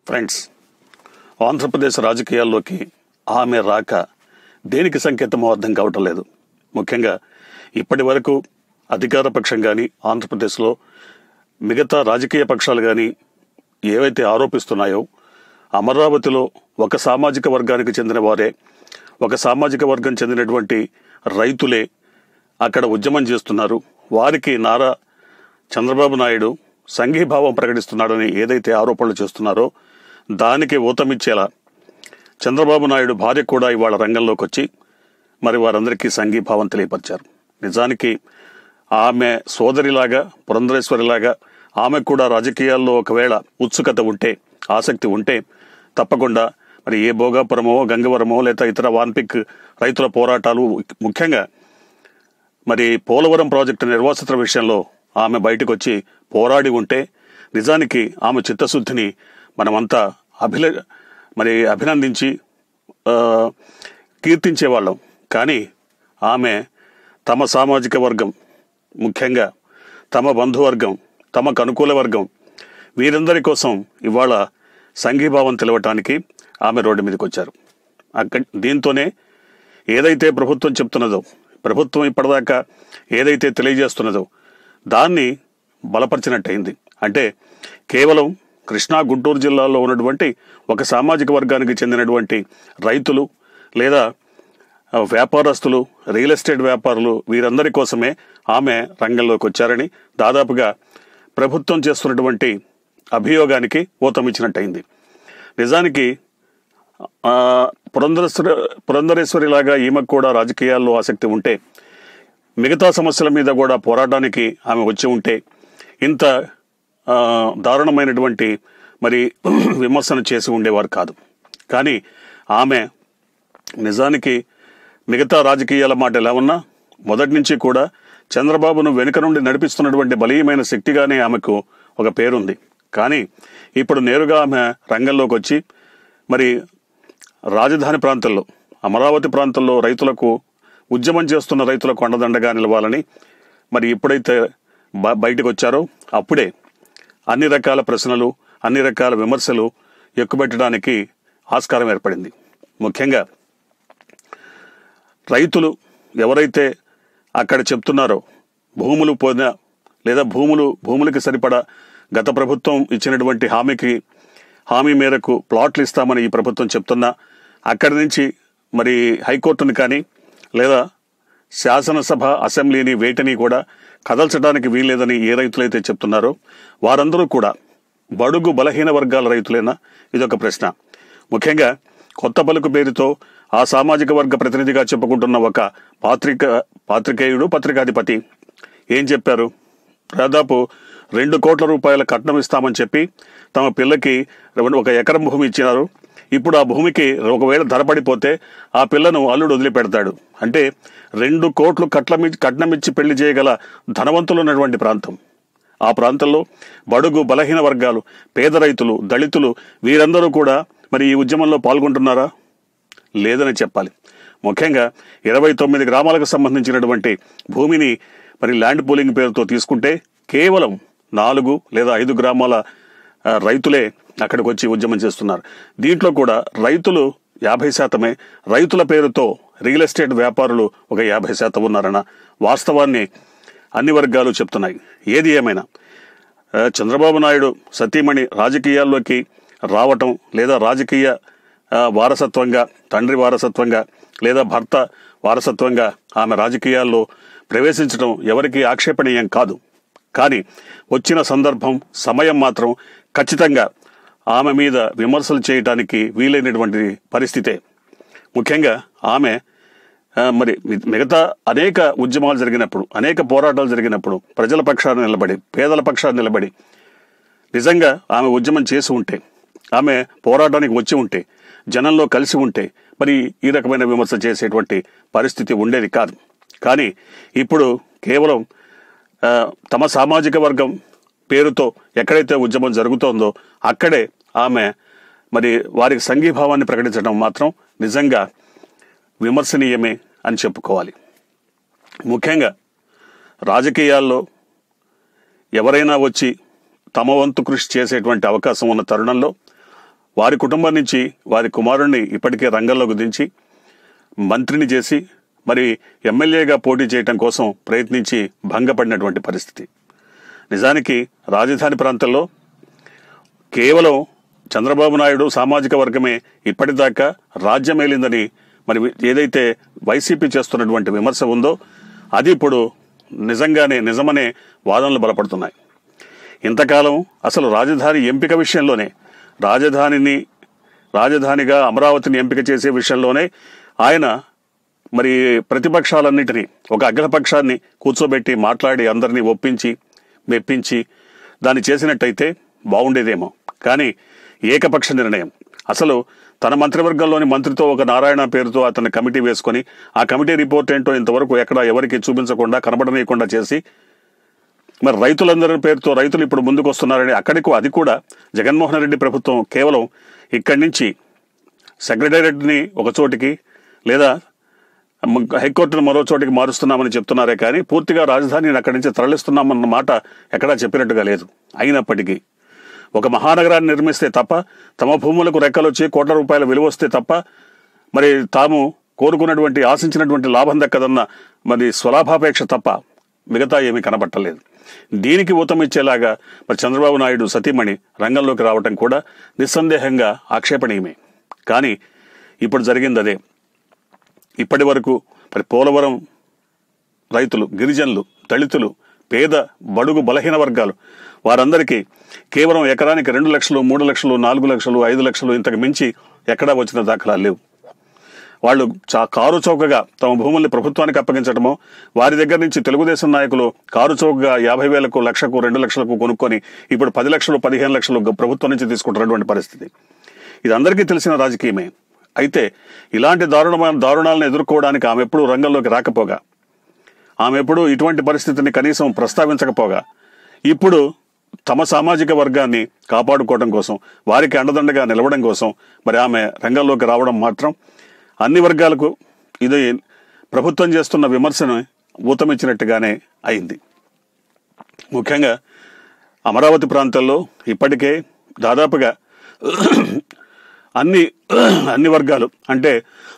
friends Andhra Pradesh రాజకీయాల్లోకి ఆమె రాక దేనికి సంకేతమో అర్థం కావటం లేదు ముఖ్యంగా ఇప్పటి వరకు అధికార పక్షం కానీ ఆంధ్రప్రదేశ్లో మిగతా రాజకీయ పక్షాలు కానీ ఏవైతే ఆరోపిస్తున్నాయో అమరావతిలో ఒక సామాజిక వర్గానికి చెందిన వారే ఒక సామాజిక వర్గం చెందినటువంటి రైతులే అక్కడ ఉద్యమం చేస్తున్నారు వారికి నారా చంద్రబాబు నాయుడు సంఘీభావం ప్రకటిస్తున్నాడని ఏదైతే ఆరోపణలు చేస్తున్నారో దానికి ఊతమిచ్చేలా చంద్రబాబు నాయుడు భార్య కూడా ఇవాళ రంగంలోకి వచ్చి మరి వారందరికీ సంఘీభావం తెలియపరిచారు నిజానికి ఆమె సోదరిలాగా పురంధరేశ్వరిలాగా ఆమె కూడా రాజకీయాల్లో ఒకవేళ ఉత్సుకత ఉంటే ఆసక్తి ఉంటే తప్పకుండా మరి ఏ భోగాపురమో గంగవరమో లేదా ఇతర వాన్పిక్ రైతుల పోరాటాలు ముఖ్యంగా మరి పోలవరం ప్రాజెక్టు నిర్వాసితుల విషయంలో ఆమె బయటకు వచ్చి పోరాడి ఉంటే నిజానికి ఆమె చిత్తశుద్ధిని మనమంతా అభిల మరి అభినందించి ఆ, కీర్తించేవాళ్ళం కానీ ఆమె తమ సామాజిక వర్గం ముఖ్యంగా తమ బంధువర్గం తమకు అనుకూల వర్గం వీరందరి కోసం ఇవాళ సంఘీభావం తెలవటానికి ఆమె రోడ్డు మీదకి వచ్చారు అక్క దీంతోనే ఏదైతే ప్రభుత్వం చెప్తున్నదో ప్రభుత్వం ఇప్పటిదాకా ఏదైతే తెలియజేస్తున్నదో దాన్ని బలపరిచినట్టయింది అంటే కేవలం కృష్ణా గుంటూరు జిల్లాలో ఉన్నటువంటి ఒక సామాజిక వర్గానికి చెందినటువంటి రైతులు లేదా ఆ, వ్యాపారస్తులు రియల్ ఎస్టేట్ వ్యాపారులు వీరందరి కోసమే ఆమె రంగంలోకి వచ్చారని దాదాపుగా ప్రభుత్వం చేస్తున్నటువంటి అభియోగానికి ఊతమిచ్చినట్టయింది నిజానికి ఆ, పురంధరేశ్వరి పురంధరేశ్వరిలాగా ఈమెకు కూడా రాజకీయాల్లో ఆసక్తి ఉంటే మిగతా సమస్యల మీద కూడా పోరాటానికి ఆమె వచ్చి ఉంటే ఇంత ఆ, దారుణమైనటువంటి మరి విమర్శన చేసి ఉండేవారు కాదు కానీ ఆమె నిజానికి మిగతా రాజకీయాల మాట ఎలా ఉన్నా మొదటి నుంచి కూడా చంద్రబాబును వెనుక నుండి నడిపిస్తున్నటువంటి బలీయమైన శక్తిగానే ఆమెకు ఒక పేరుంది కానీ ఇప్పుడు నేరుగా ఆమె రంగంలోకి వచ్చి మరి రాజధాని ప్రాంతంలో అమరావతి ప్రాంతంలో రైతులకు ఉద్యమం చేస్తున్న రైతులకు అండదండగా నిలవాలని మరి ఎప్పుడైతే బ- బయటకు వచ్చారో అప్పుడే అన్ని రకాల ప్రశ్నలు అన్ని రకాల విమర్శలు ఎక్కుపెట్టడానికి ఆస్కారం ఏర్పడింది ముఖ్యంగా రైతులు ఎవరైతే అక్కడ చెప్తున్నారో భూములు పోయిన లేదా భూములు భూములకి సరిపడా గత ప్రభుత్వం ఇచ్చినటువంటి హామీకి హామీ మేరకు ప్లాట్లు ఇస్తామని ఈ ప్రభుత్వం చెప్తున్నా అక్కడి నుంచి మరి హైకోర్టుని కానీ లేదా శాసనసభ అసెంబ్లీని వేటిని కూడా కదల్చడానికి వీల్లేదని ఏ రైతులైతే చెప్తున్నారో వారందరూ కూడా బడుగు బలహీన వర్గాల రైతులేనా ఇదొక ప్రశ్న ముఖ్యంగా కొత్త పలుకు పేరుతో ఆ సామాజిక వర్గ ప్రతినిధిగా చెప్పుకుంటున్న ఒక పాత్రిక పాత్రికేయుడు పత్రికాధిపతి ఏం చెప్పారు దాదాపు రెండు కోట్ల రూపాయల కట్నం ఇస్తామని చెప్పి తమ పిల్లకి ఒక ఎకరం భూమి ఇచ్చినారు ఇప్పుడు ఆ భూమికి ఒకవేళ ధర పడిపోతే ఆ పిల్లను అల్లుడు వదిలిపెడతాడు అంటే రెండు కోట్లు కట్లమి కట్నమిచ్చి పెళ్లి చేయగల ధనవంతులు ఉన్నటువంటి ప్రాంతం ఆ ప్రాంతంలో బడుగు బలహీన వర్గాలు పేద రైతులు దళితులు వీరందరూ కూడా మరి ఈ ఉద్యమంలో పాల్గొంటున్నారా లేదని చెప్పాలి ముఖ్యంగా ఇరవై తొమ్మిది గ్రామాలకు సంబంధించినటువంటి భూమిని మరి ల్యాండ్ పూలింగ్ పేరుతో తీసుకుంటే కేవలం నాలుగు లేదా ఐదు గ్రామాల ఆ, రైతులే అక్కడికి వచ్చి ఉద్యమం చేస్తున్నారు దీంట్లో కూడా రైతులు యాభై శాతమే రైతుల పేరుతో రియల్ ఎస్టేట్ వ్యాపారులు ఒక యాభై శాతం ఉన్నారన్న వాస్తవాన్ని అన్ని వర్గాలు చెప్తున్నాయి ఏది ఏమైనా ఆ, చంద్రబాబు నాయుడు సతీమణి రాజకీయాల్లోకి రావటం లేదా రాజకీయ ఆ, వారసత్వంగా తండ్రి వారసత్వంగా లేదా భర్త వారసత్వంగా ఆమె రాజకీయాల్లో ప్రవేశించడం ఎవరికీ ఆక్షేపణీయం కాదు కానీ వచ్చిన సందర్భం సమయం మాత్రం ఖచ్చితంగా ఆమె మీద విమర్శలు చేయటానికి వీలైనటువంటి పరిస్థితే ముఖ్యంగా ఆమె ఆ, మరి మి- మిగతా అనేక ఉద్యమాలు జరిగినప్పుడు అనేక పోరాటాలు జరిగినప్పుడు ప్రజల పక్షాన నిలబడి పేదల పక్షాన నిలబడి నిజంగా ఆమె ఉద్యమం చేసి ఉంటే ఆమె పోరాటానికి వచ్చి ఉంటే జనంలో కలిసి ఉంటే మరి ఈ రకమైన విమర్శ చేసేటువంటి పరిస్థితి ఉండేది కాదు కానీ ఇప్పుడు కేవలం ఆ, తమ సామాజిక వర్గం పేరుతో ఎక్కడైతే ఉద్యమం జరుగుతోందో అక్కడే ఆమె మరి వారికి సంఘీభావాన్ని ప్రకటించడం మాత్రం నిజంగా విమర్శనీయమే అని చెప్పుకోవాలి ముఖ్యంగా రాజకీయాల్లో ఎవరైనా వచ్చి తమ వంతు కృషి చేసేటువంటి అవకాశం ఉన్న తరుణంలో వారి కుటుంబం నుంచి వారి కుమారుణ్ణి ఇప్పటికే రంగంలోకి దించి మంత్రిని చేసి మరి ఎమ్మెల్యేగా పోటీ చేయటం కోసం ప్రయత్నించి భంగపడినటువంటి పరిస్థితి నిజానికి రాజధాని ప్రాంతంలో కేవలం చంద్రబాబు నాయుడు సామాజిక వర్గమే ఇప్పటిదాకా రాజ్యమేలిందని మరి ఏదైతే వైసీపీ చేస్తున్నటువంటి విమర్శ ఉందో అది ఇప్పుడు నిజంగానే నిజమనే వాదనలు బలపడుతున్నాయి ఇంతకాలం అసలు రాజధాని ఎంపిక విషయంలోనే రాజధానిని రాజధానిగా అమరావతిని ఎంపిక చేసే విషయంలోనే ఆయన మరి ప్రతిపక్షాలన్నిటినీ ఒక అగ్రపక్షాన్ని కూర్చోబెట్టి మాట్లాడి అందరినీ ఒప్పించి మెప్పించి దాన్ని చేసినట్టయితే బాగుండేదేమో కానీ ఏకపక్ష నిర్ణయం అసలు తన మంత్రివర్గంలోని మంత్రితో ఒక నారాయణ పేరుతో అతని కమిటీ వేసుకొని ఆ కమిటీ రిపోర్ట్ ఏంటో ఇంతవరకు ఎక్కడ ఎవరికి చూపించకుండా కనబడనీయకుండా చేసి మరి రైతులందరి పేరుతో రైతులు ఇప్పుడు ముందుకు వస్తున్నారని అక్కడికి అది కూడా జగన్మోహన్ రెడ్డి ప్రభుత్వం కేవలం ఇక్కడి నుంచి సెక్రటేరియట్ని ఒక చోటికి లేదా మ- హైకోర్టును మరో చోటికి మారుస్తున్నామని చెప్తున్నారే కానీ పూర్తిగా రాజధానిని అక్కడి నుంచి తరలిస్తున్నామన్న మాట ఎక్కడా చెప్పినట్టుగా లేదు అయినప్పటికీ ఒక మహానగరాన్ని నిర్మిస్తే తప్ప తమ భూములకు రెక్కలొచ్చి కోట్ల రూపాయల విలువ వస్తే తప్ప మరి తాము కోరుకున్నటువంటి ఆశించినటువంటి లాభం దక్కదన్న మరి స్వలాభాపేక్ష తప్ప మిగతా ఏమీ కనబట్టలేదు దీనికి ఊతం ఇచ్చేలాగా మరి చంద్రబాబు నాయుడు సతీమణి రంగంలోకి రావటం కూడా నిస్సందేహంగా ఆక్షేపణీయమే కానీ ఇప్పుడు జరిగింది అదే ఇప్పటి వరకు మరి పోలవరం రైతులు గిరిజనులు దళితులు పేద బడుగు బలహీన వర్గాలు వారందరికీ కేవలం ఎకరానికి రెండు లక్షలు మూడు లక్షలు నాలుగు లక్షలు ఐదు లక్షలు ఇంతకు మించి ఎక్కడా వచ్చిన దాఖలాలు లేవు వాళ్ళు చా కారు చౌకగా తమ భూముల్ని ప్రభుత్వానికి అప్పగించడమో వారి దగ్గర నుంచి తెలుగుదేశం నాయకులు కారు చౌకగా యాభై వేలకు లక్షకు రెండు లక్షలకు కొనుక్కొని ఇప్పుడు పది లక్షలు పదిహేను లక్షలు గ- ప్రభుత్వం నుంచి తీసుకుంటున్నటువంటి పరిస్థితి ఇది అందరికీ తెలిసిన రాజకీయమే అయితే ఇలాంటి దారుణమైన దారుణాలను ఎదుర్కోవడానికి ఆమె ఎప్పుడూ రంగంలోకి రాకపోగా ఆమె ఎప్పుడూ ఇటువంటి పరిస్థితిని కనీసం ప్రస్తావించకపోగా ఇప్పుడు తమ సామాజిక వర్గాన్ని కాపాడుకోవడం కోసం వారికి అండదండగా నిలవడం కోసం మరి ఆమె రంగంలోకి రావడం మాత్రం అన్ని వర్గాలకు ఇది ప్రభుత్వం చేస్తున్న విమర్శను ఊతమిచ్చినట్టుగానే అయింది ముఖ్యంగా అమరావతి ప్రాంతంలో ఇప్పటికే దాదాపుగా అన్ని అన్ని వర్గాలు అంటే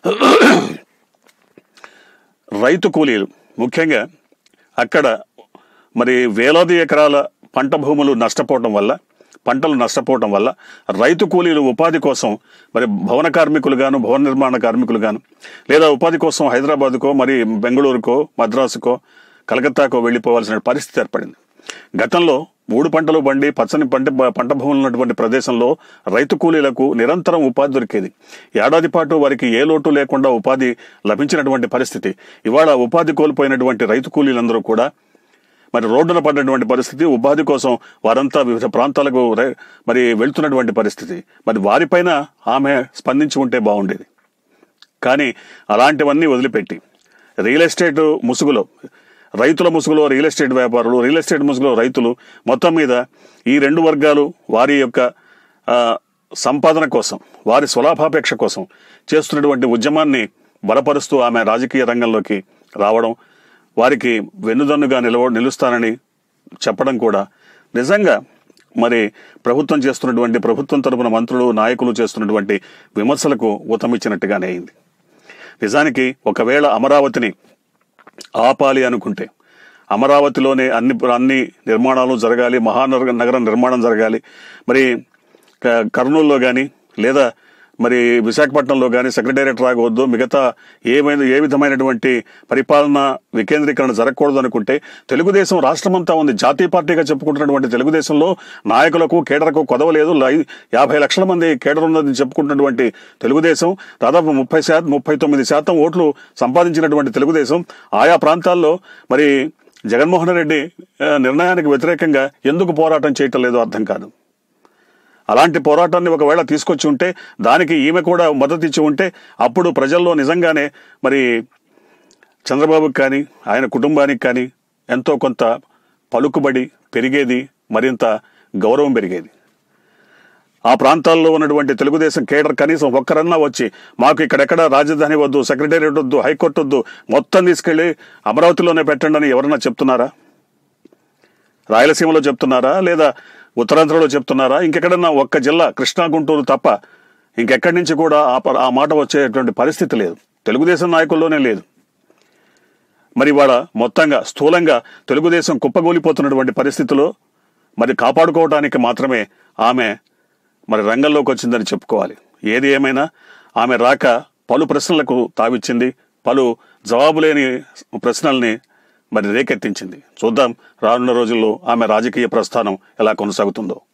రైతు కూలీలు ముఖ్యంగా అక్కడ మరి వేలాది ఎకరాల పంట భూములు నష్టపోవడం వల్ల పంటలు నష్టపోవడం వల్ల రైతు కూలీలు ఉపాధి కోసం మరి భవన కార్మికులు గాను భవన నిర్మాణ కార్మికులు గాను లేదా ఉపాధి కోసం హైదరాబాద్కో మరి బెంగళూరుకో మద్రాసుకో కలకత్తాకో వెళ్ళిపోవాల్సిన పరిస్థితి ఏర్పడింది గతంలో మూడు పంటలు బండి పచ్చని పంట పంట భూములు ఉన్నటువంటి ప్రదేశంలో రైతు కూలీలకు నిరంతరం ఉపాధి దొరికేది ఏడాది పాటు వారికి ఏ లోటు లేకుండా ఉపాధి లభించినటువంటి పరిస్థితి ఇవాళ ఉపాధి కోల్పోయినటువంటి రైతు కూలీలందరూ కూడా మరి రోడ్డున పడినటువంటి పరిస్థితి ఉపాధి కోసం వారంతా వివిధ ప్రాంతాలకు రై- మరి వెళ్తున్నటువంటి పరిస్థితి మరి వారిపైన ఆమె స్పందించి ఉంటే బాగుండేది కానీ అలాంటివన్నీ వదిలిపెట్టి రియల్ ఎస్టేట్ ముసుగులో రైతుల ముసుగులో రియల్ ఎస్టేట్ వ్యాపారులు రియల్ ఎస్టేట్ ముసుగులో రైతులు మొత్తం మీద ఈ రెండు వర్గాలు వారి యొక్క ఆ, సంపాదన కోసం వారి స్వలాభాపేక్ష కోసం చేస్తున్నటువంటి ఉద్యమాన్ని బలపరుస్తూ ఆమె రాజకీయ రంగంలోకి రావడం వారికి వెన్నుదన్నుగా నిలవ నిలుస్తానని చెప్పడం కూడా నిజంగా మరి ప్రభుత్వం చేస్తున్నటువంటి ప్రభుత్వం తరపున మంత్రులు నాయకులు చేస్తున్నటువంటి విమర్శలకు ఊతమిచ్చినట్టుగానే అయింది నిజానికి ఒకవేళ అమరావతిని ఆపాలి అనుకుంటే అమరావతిలోనే అన్ని అన్ని నిర్మాణాలు జరగాలి మహానగర నగరం నిర్మాణం జరగాలి మరి క- కర్నూలులో కానీ లేదా మరి విశాఖపట్నంలో కానీ సెక్రటేరియట్ రాకవద్దు మిగతా ఏమైనా ఏ విధమైనటువంటి పరిపాలన వికేంద్రీకరణ జరగకూడదు అనుకుంటే తెలుగుదేశం రాష్ట్రమంతా ఉంది జాతీయ పార్టీగా చెప్పుకుంటున్నటువంటి తెలుగుదేశంలో నాయకులకు కేడర్కు కొదవలేదు లై- యాభై లక్షల మంది కేడర్ ఉన్నదని చెప్పుకుంటున్నటువంటి తెలుగుదేశం దాదాపు ముప్పై శాతం ముప్పై తొమ్మిది శాతం ఓట్లు సంపాదించినటువంటి తెలుగుదేశం ఆయా ప్రాంతాల్లో మరి జగన్మోహన్ రెడ్డి ఆ, నిర్ణయానికి వ్యతిరేకంగా ఎందుకు పోరాటం చేయటం లేదో అర్థం కాదు అలాంటి పోరాటాన్ని ఒకవేళ తీసుకొచ్చి ఉంటే దానికి ఈమె కూడా మద్దతు ఇచ్చి ఉంటే అప్పుడు ప్రజల్లో నిజంగానే మరి చంద్రబాబుకి కానీ ఆయన కుటుంబానికి కానీ ఎంతో కొంత పలుకుబడి పెరిగేది మరింత గౌరవం పెరిగేది ఆ ప్రాంతాల్లో ఉన్నటువంటి తెలుగుదేశం కేడర్ కనీసం ఒక్కరన్నా వచ్చి మాకు ఇక్కడెక్కడ రాజధాని వద్దు సెక్రటేరియట్ వద్దు హైకోర్టు వద్దు మొత్తం తీసుకెళ్లి అమరావతిలోనే పెట్టండి అని ఎవరన్నా చెప్తున్నారా రాయలసీమలో చెప్తున్నారా లేదా ఉత్తరాంధ్రలో చెప్తున్నారా ఇంకెక్కడన్నా ఒక్క జిల్లా కృష్ణా గుంటూరు తప్ప ఇంకెక్కడి నుంచి కూడా ఆ ప- ఆ మాట వచ్చేటువంటి పరిస్థితి లేదు తెలుగుదేశం నాయకుల్లోనే లేదు మరి ఇవాళ మొత్తంగా స్థూలంగా తెలుగుదేశం కుప్పగూలిపోతున్నటువంటి పరిస్థితిలో మరి కాపాడుకోవడానికి మాత్రమే ఆమె మరి రంగంలోకి వచ్చిందని చెప్పుకోవాలి ఏది ఏమైనా ఆమె రాక పలు ప్రశ్నలకు తావిచ్చింది పలు జవాబు లేని ప్రశ్నల్ని మరి రేకెత్తించింది చూద్దాం రానున్న రోజుల్లో ఆమె రాజకీయ ప్రస్థానం ఎలా కొనసాగుతుందో